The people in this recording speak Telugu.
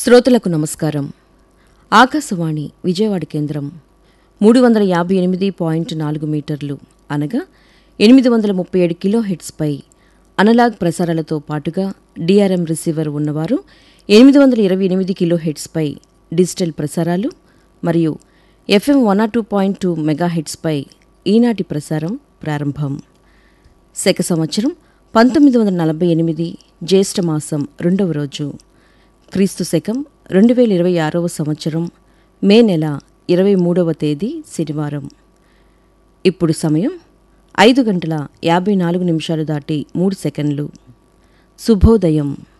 శ్రోతలకు నమస్కారం ఆకాశవాణి విజయవాడ కేంద్రం మూడు వందల యాభై ఎనిమిది పాయింట్ నాలుగు మీటర్లు అనగా ఎనిమిది వందల ముప్పై ఏడు కిలో హెడ్స్పై అనలాగ్ ప్రసారాలతో పాటుగా డిఆర్ఎం రిసీవర్ ఉన్నవారు ఎనిమిది వందల ఇరవై ఎనిమిది కిలో హెడ్స్పై డిజిటల్ ప్రసారాలు మరియు FM one two point two mega హెడ్స్పై ఈనాటి ప్రసారం ప్రారంభం శక సంవత్సరం పంతొమ్మిది వందల నలభై ఎనిమిది జ్యేష్ఠ మాసం రెండవ రోజు క్రీస్తు శకం రెండు వేల ఇరవై ఆరవ సంవత్సరం మే నెల ఇరవై మూడవ తేదీ శనివారం ఇప్పుడు సమయం ఐదు గంటల యాభై నాలుగు నిమిషాలు దాటి మూడు సెకండ్లు శుభోదయం